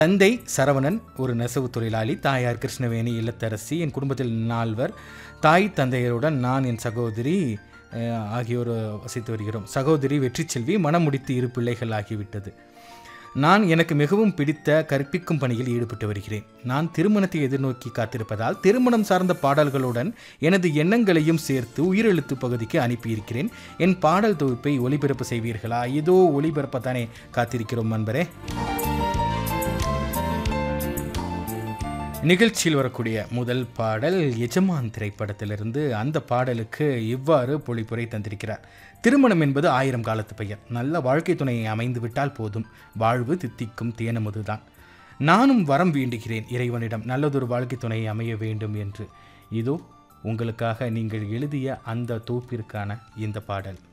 தந்தை சரவணன் ஒரு நெசவு தொழிலாளி தாயார் கிருஷ்ணவேணி இல்லத்தரசி என் குடும்பத்தில் நால்வர் தாய் தந்தையருடன் நான் என் சகோதரி அஹ், ஆகியோர் வசித்து வருகிறோம் சகோதரி வெற்றி செல்வி மனம் முடித்து இரு பிள்ளைகள் ஆகிவிட்டது நான் எனக்கு மிகவும் பிடித்த கற்பிக்கும் பணியில் ஈடுபட்டு வருகிறேன் நான் திருமணத்தை எதிர்நோக்கி காத்திருப்பதால் திருமணம் சார்ந்த பாடல்களுடன் எனது எண்ணங்களையும் சேர்த்து உயிரெழுத்து பகுதிக்கு அனுப்பியிருக்கிறேன் என் பாடல் தொகுப்பை ஒளிபரப்பு செய்வீர்களா இதோ ஒளிபரப்பத்தானே காத்திருக்கிறோம் நண்பரே நிகழ்ச்சியில் வரக்கூடிய முதல் பாடல் எஜமான் திரைப்படத்திலிருந்து அந்த பாடலுக்கு இவ்வாறு பொழிப்புரை தந்திருக்கிறார் திருமணம் என்பது ஆயிரம் காலத்து பெயர் நல்ல வாழ்க்கை துணையை அமைந்து விட்டால் போதும் வாழ்வு தித்திக்கும் தேனமுதுதான் நானும் வரம் வேண்டுகிறேன் இறைவனிடம் நல்லதொரு வாழ்க்கை துணையை அமைய வேண்டும் என்று இதோ உங்களுக்காக நீங்கள் எழுதிய அந்த தொகுப்பிற்கான இந்த பாடல்